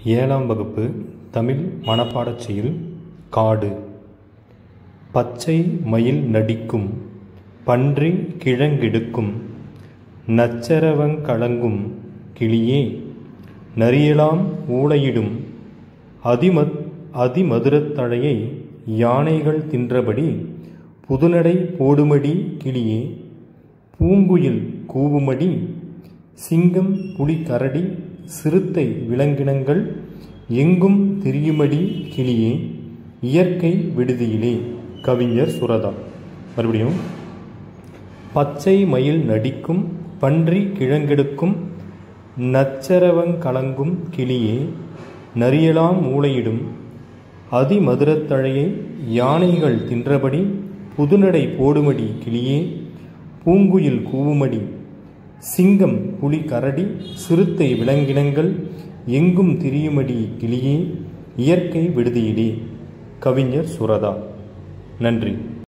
ஏழாம் வகுப்பு தமிழ் மனப்பாடச் செய்யுள் காடு பச்சை மயில் நடிக்கும் பன்றி கிழங்கெடுக்கும் நச்சரவங் கலங்கும் கிளியே நரியலாம் ஊளையிடும் அதிமத் அதிமதுரத் தழையை யானைகள் தின்றபடி புதுநடை போடுமடி கிளியே பூங்குயில் கூவுமடி சிங்கம் புலி கரடி சிறுத்தை விலங்கினங்கள் எங்கும் திரியுமடி கிளியே இயற்கை விடுதியிலே கவிஞர் சுரதா மறுபடியும் பச்சை மயில் நடிக்கும் பன்றி கிழங்கெடுக்கும் நச்சரவங் கலங்கும் கிளியே நரியலாம் மூளையிடும் அதிமதுரத்தழையை யானைகள் தின்றபடி புதுநடை போடுமடி கிளியே பூங்குயில் கூவுமடி சிங்கம் புலி கரடி சிறுத்தை விலங்கினங்கள் எங்கும் திரியுமடி கிளியே இயற்கை விடுதியிலே கவிஞர் சுரதா நன்றி